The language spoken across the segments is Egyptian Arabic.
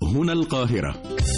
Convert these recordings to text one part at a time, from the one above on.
هنا القاهرة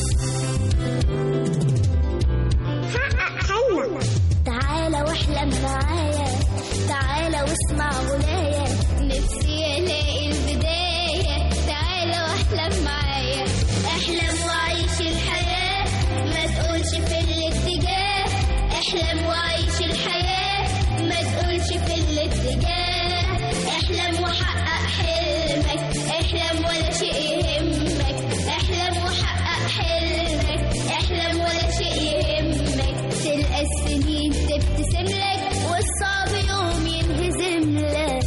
حقق حلمك تعالى واحلم معايا تعالى واسمع غنايا نفسي الاقي البداية تعالى واحلم معايا احلم وعيش الحياة ما تقولش في الاتجاه احلم وعيش الحياة ما تقولش في الاتجاه احلم وحقق حلمك احلم ولا شيء يهمك احلم وحقق حلمك احلم ولا شيء يهمك تلقى السنين تبتسم لك والصعب يوم ينهزم لك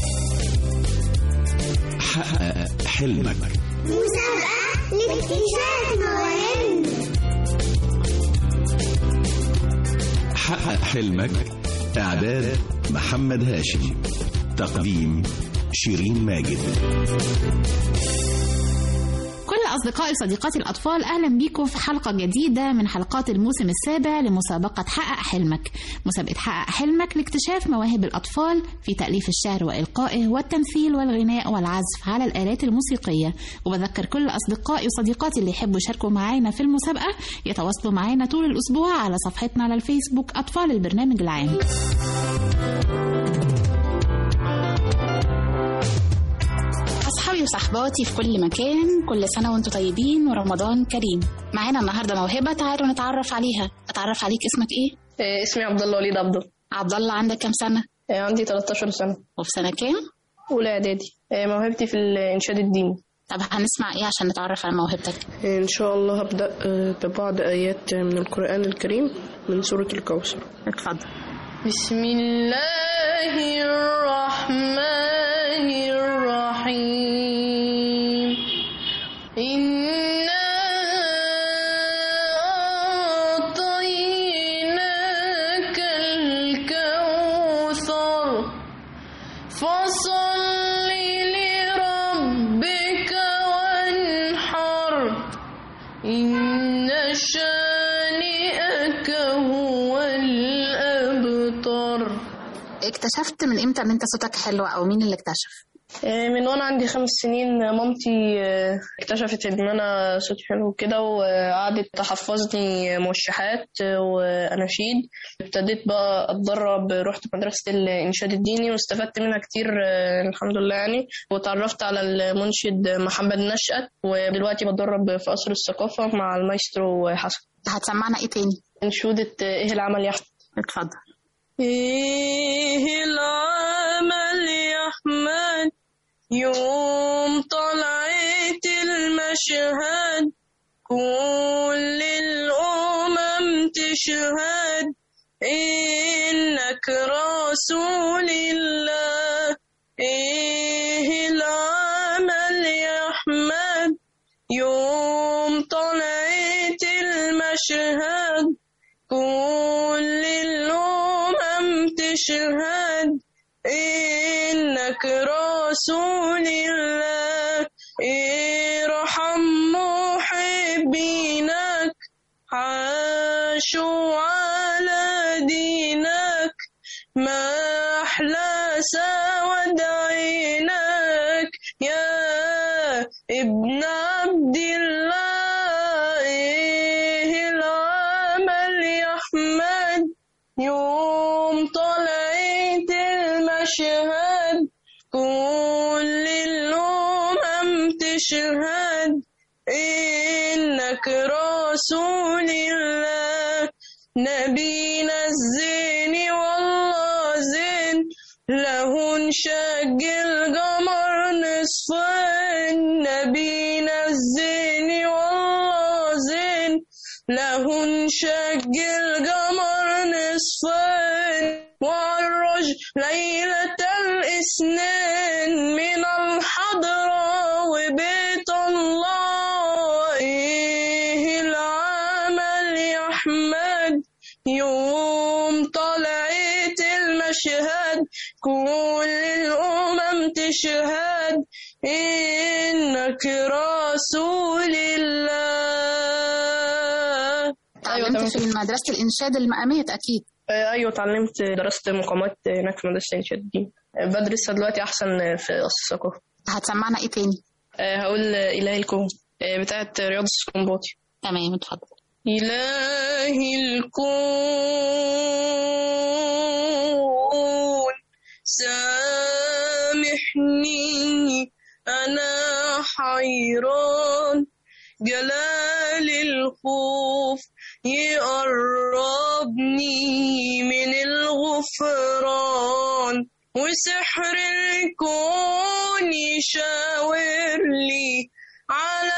حقق حلمك مسابقة لاكتشاف مواهب حقق حلمك إعداد محمد هاشم تقديم شيرين ماجد كل أصدقائي وصديقاتي الأطفال أهلا بيكم في حلقة جديدة من حلقات الموسم السابع لمسابقة حقق حلمك مسابقة حقق حلمك لاكتشاف مواهب الأطفال في تأليف الشعر وإلقائه والتمثيل والغناء والعزف على الآلات الموسيقية وبذكر كل أصدقائي وصديقاتي اللي يحبوا يشاركوا معانا في المسابقة يتواصلوا معانا طول الأسبوع على صفحتنا على الفيسبوك أطفال البرنامج العام أصحابي وصحباتي في كل مكان كل سنة وانتم طيبين ورمضان كريم معانا النهاردة موهبة تعالوا نتعرف عليها أتعرف عليك اسمك إيه؟ إيه، اسمي عبد الله وليد عبده عبد الله عندك كام سنة؟ إيه، عندي 13 سنة وفي سنة كام؟ أولى إعدادي إيه، موهبتي في الإنشاد الديني طب هنسمع إيه عشان نتعرف على موهبتك؟ إن شاء الله هبدأ آه، ببعض آيات من القرآن الكريم من سورة الكوثر اتفضل بسم الله الرحمن الرحيم إنا أعطيناك الكوثر فصل لربك وانحر إن شانئك هو الأبتر اكتشفت من إمتى إن أنت صوتك حلو أو مين اللي اكتشف؟ آه، من وانا عندي خمس سنين مامتي آه، اكتشفت ان انا صوتي حلو كده وقعدت تحفظني موشحات آه، واناشيد ابتديت بقى اتدرب رحت مدرسة الانشاد الديني واستفدت منها كتير آه، الحمد لله يعني وتعرفت على المنشد محمد نشأت ودلوقتي بتدرب في قصر الثقافة مع المايسترو حسن هتسمعنا إيه تاني؟ انشودة آه، ايه العمل يا احمد اتفضل ايه العمل يا احمد يوم طلعت المشهد كل الامم تشهد انك رسول الله ايه العمل يا احمد يوم طلعت المشهد كل الأمم تشهد إنك رسول الله ارحم محبينك عاشوا على دينك ما أحلى سود عينك يا ابن عبد الله إيه العمل يا أحمد يوم طلعت المشهد كل الأمم تشهد إنك رسول الله نبينا الزين والله زين له انشق القمر نصفين نبينا الزين والله زين له انشق القمر نصفين والرج ليلة الاثنين من الحضرة وبيت الله إيه العمل يا أحمد يوم طلعت المشهد كل الأمم تشهد إنك رسول الله تعلمت في مدرسة الإنشاد المقامية أكيد آه، ايوه اتعلمت درست مقامات هناك في مدرسه الانشاد الدين آه، بدرسها دلوقتي احسن في الثقافه هتسمعنا إيه تاني؟ آه، هقول اله الكون آه، بتاعت رياض السكنباطي تمام اتفضل إلهي الكون سامحني أنا حيران جلال الخوف يقربني من الغفران وسحر الكون يشاور لي على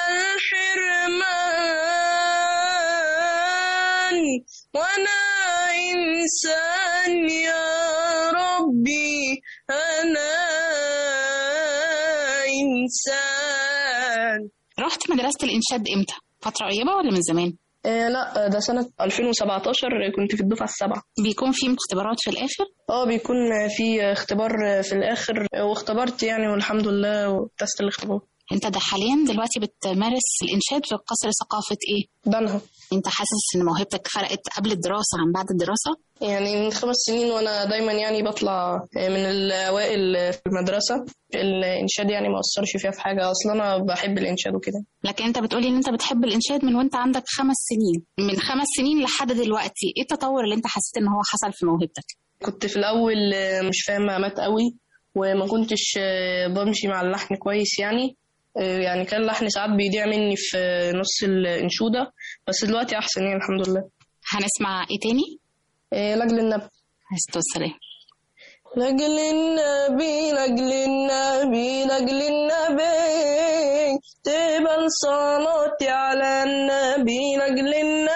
الحرمان وانا انسان يا ربي انا انسان رحت مدرسة الإنشاد إمتى؟ فترة قريبة ولا من زمان؟ آه لا ده سنة 2017 كنت في الدفعة السابعة بيكون في اختبارات في الآخر؟ اه بيكون في اختبار في الآخر واختبرت يعني والحمد لله وتست الاختبار أنت ده حاليا دلوقتي بتمارس الإنشاد في قصر ثقافة إيه؟ بنها أنت حاسس إن موهبتك فرقت قبل الدراسة عن بعد الدراسة؟ يعني من خمس سنين وانا دايما يعني بطلع من الاوائل في المدرسه الانشاد يعني ما اثرش فيها في حاجه اصلا انا بحب الانشاد وكده لكن أنت بتقولي إن أنت بتحب الإنشاد من وأنت عندك خمس سنين من خمس سنين لحد دلوقتي إيه التطور اللي أنت حسيت إن هو حصل في موهبتك؟ كنت في الاول مش فاهم مقامات قوي وما كنتش بمشي مع اللحن كويس يعني يعني كان اللحن ساعات بيضيع مني في نص الانشوده بس دلوقتي احسن يعني الحمد لله هنسمع إيه تاني؟ لاجل النبي عليه الصلاة والسلام لاجل النبي لاجل النبي لاجل النبي تقبل صلاتي على النبي لاجل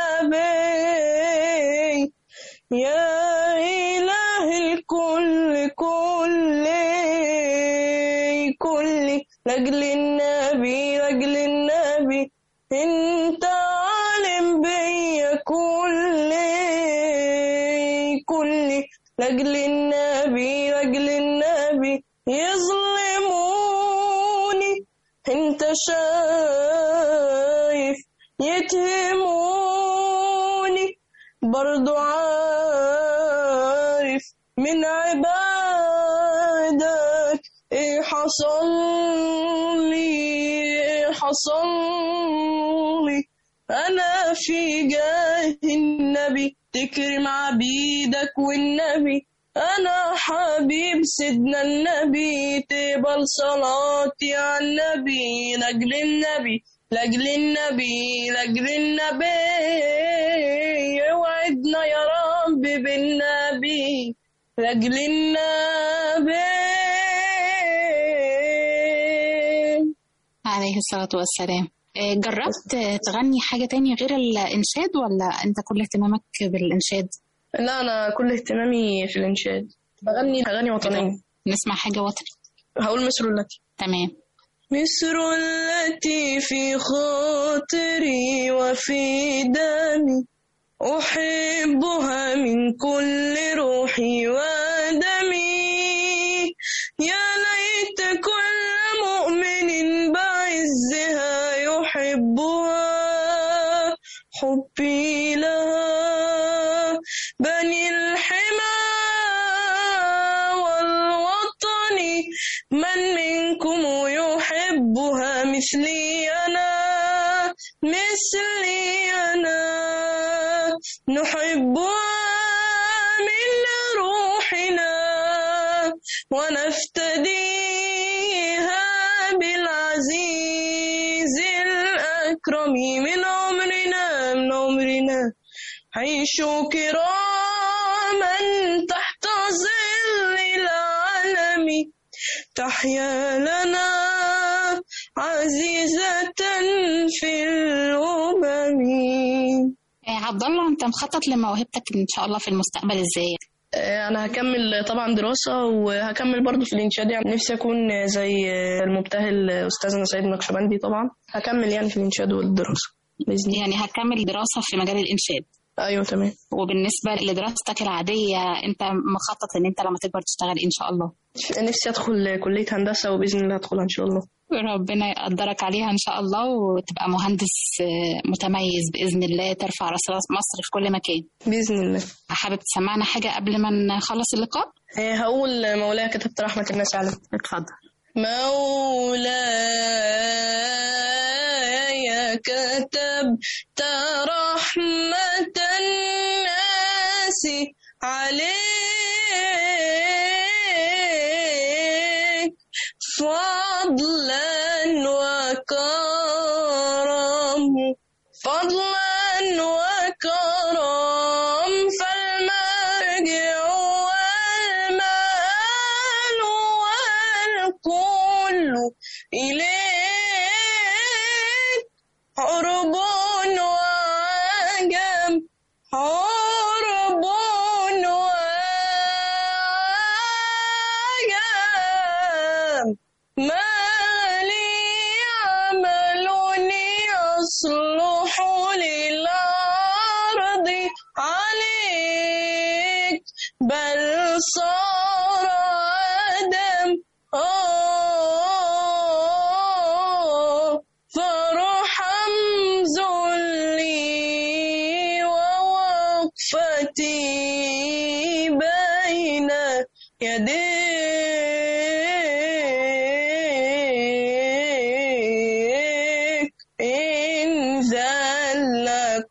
النبي يا إله الكل كل كل لاجل النبي لاجل النبي انت عالم بيا كل كل لاجل النبي لاجل النبي يظلموني انت شايف يتهموني برضو عارف من عبادك ايه حصل لي ايه حصل لي انا في جاه النبي تكرم عبيدك والنبي أنا حبيب سيدنا النبي تقبل صلاتي على النبي لأجل النبي لأجل النبي لأجل النبي اوعدنا يا رب بالنبي لأجل النبي عليه الصلاة والسلام آه، جربت تغني حاجة تانية غير الإنشاد ولا أنت كل اهتمامك بالإنشاد؟ لا أنا كل اهتمامي في الإنشاد بغني أغاني وطنية نسمع حاجة وطني هقول مصر التي تمام مصر التي في خاطري وفي دمي أحبها من كل روحي ودمي يا ليت كل مؤمن بعزها يحبها حبي لها بني الحمى والوطن من منكم يحبها مثلي أنا مثلي أنا نحبها من روحنا ونفتديها بالعزيز الأكرم من عمرنا من عمرنا عيشوا كراما تحت ظل العالم تحيا لنا عزيزة في الأمم آه، عبد الله أنت مخطط لموهبتك إن شاء الله في المستقبل إزاي؟ آه، انا هكمل طبعا دراسة وهكمل برضو في الانشاد يعني نفسي اكون زي المبتهل استاذنا سيد نقشبندي طبعا هكمل يعني في الانشاد والدراسة باذن الله يعني هتكمل دراسة في مجال الإنشاد ايوه تمام وبالنسبة لدراستك العادية أنت مخطط إن أنت لما تكبر تشتغل إن شاء الله نفسي ادخل كلية هندسة وباذن الله ادخلها ان شاء الله ربنا يقدرك عليها إن شاء الله وتبقى مهندس آه، متميز بإذن الله ترفع راس مصر في كل مكان باذن الله حابب تسمعنا حاجة قبل ما نخلص اللقاء؟ آه، هقول مولاي كتبت رحمة الناس على اتفضل مولاي كتبت رحمة الناس عليك فضلا وكرم فضلا وكرم فالمرجع والمال والكل إليك عرب وعجم عرب وعجم ما لي عمل يصلح للأرض عليك بل صار عدم آه فارحم ذلي ووقفتي بين يديك إن زل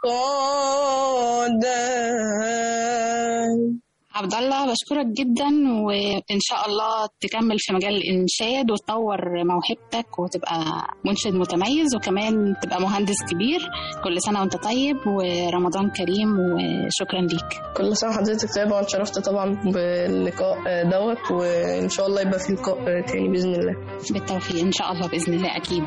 قدم عبد الله بشكرك جدا وان شاء الله تكمل في مجال الانشاد وتطور موهبتك وتبقى منشد متميز وكمان تبقى مهندس كبير كل سنه وانت طيب ورمضان كريم وشكرا ليك كل سنة حضرتك طيبة وأنا اتشرفت طبعا باللقاء دوت وإن شاء الله يبقى في لقاء تاني بإذن الله بالتوفيق ان شاء الله باذن الله اكيد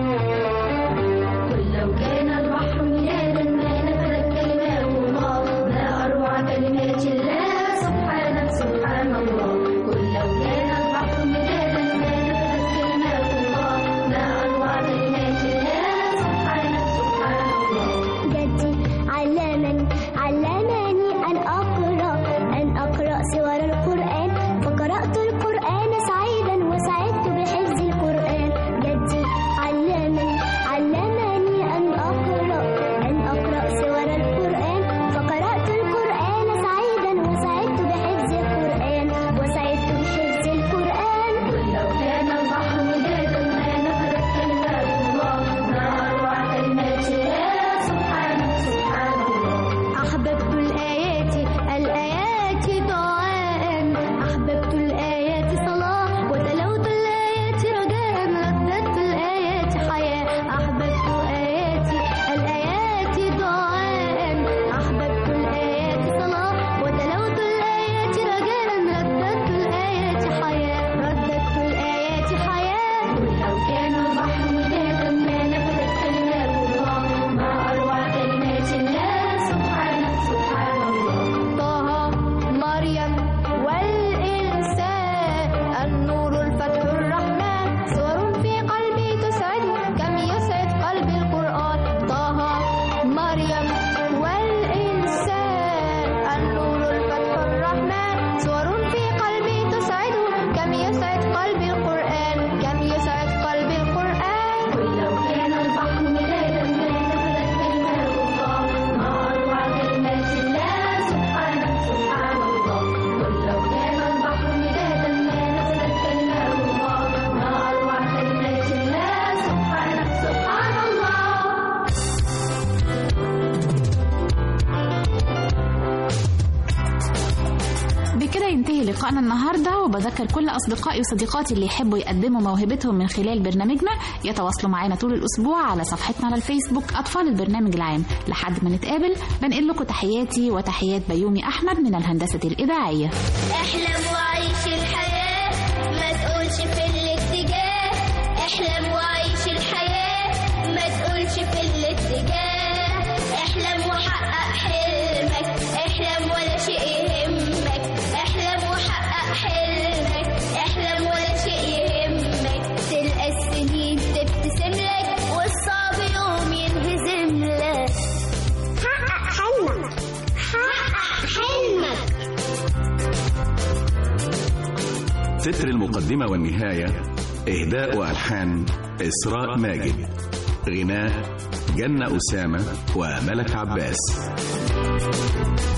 قل لو كان البحر مدادا ما نفدت كلمات الله ما أروع كلمات الله سبحانك سبحان الله قل لو كان البحر مدادا ما نفدت كلمات الله ما أروع كلمات الله سبحانك سبحان الله جدي علمني علمني أن أقرأ أن أقرأ سور القرآن فقرأت القرآن سعيدا وسعدت بحفظ القرآن جدي علمني علمني أن أقرأ أن أقرأ سور القرآن فقرأت القرآن سعيدا وسعدت بحفظ القرآن وسعدت بحفظ القرآن قل لو كان البحر مدادا ما نفدت كلمات الله ما أروع كلمات الله سبحانك سبحان الله أحببت الآيات الآيات دعاء أحببت الآيات صلاة وتلوت الآيات رجاء رددت الآيات حياة أحببت آياتي الآيات دعاء أحببت الآيات صلاة وتلوت الآيات رجاء رددت الآيات حياة رددت الآيات حياة قل لو كان البحر مدادا ما نفدت كلمات الله ما أروع كلمات الله سبحانك سبحان الله طه مريم والإنسان النور الفتح الرحمن صور في قلبي تسعد كم يسعد قلبي القرآن طه مريم والإنسان النور الفتح الرحمن صور في قلبي تسعد كم يسعد قلبي القرآن كم يسعد قلبي القرآن قل لو كان البحر مدادا ما نفدت كلمات الله ما أروع كلمات الله سبحانك سبحان الله قل لو كان البحر مدادا ما نفدت كلمات الله ما أروع كلمات الله سبحانك سبحان الله بكده ينتهي لقائنا النهارده وبذكر كل اصدقائي وصديقاتي اللي يحبوا يقدموا موهبتهم من خلال برنامجنا يتواصلوا معانا طول الاسبوع على صفحتنا على الفيسبوك اطفال البرنامج العام لحد ما نتقابل بنقل لكم تحياتي وتحيات بيومي احمد من الهندسه الاذاعيه احلم وعيش الحياة ما تقولش في الاتجاه احلم وعيش الحياة ما تقولش في الاتجاه احلم وحقق حلمك احلم ولا شيء يهمك احلم وحقق حلمك احلم ولا شيء يهمك تلقى السنين تبتسم لك والصعب يوم ينهزم لك حقق حلمك حقق حلمك تتر المقدمة والنهاية إهداء وألحان إسراء ماجد غناء جنة أسامة وملك عباس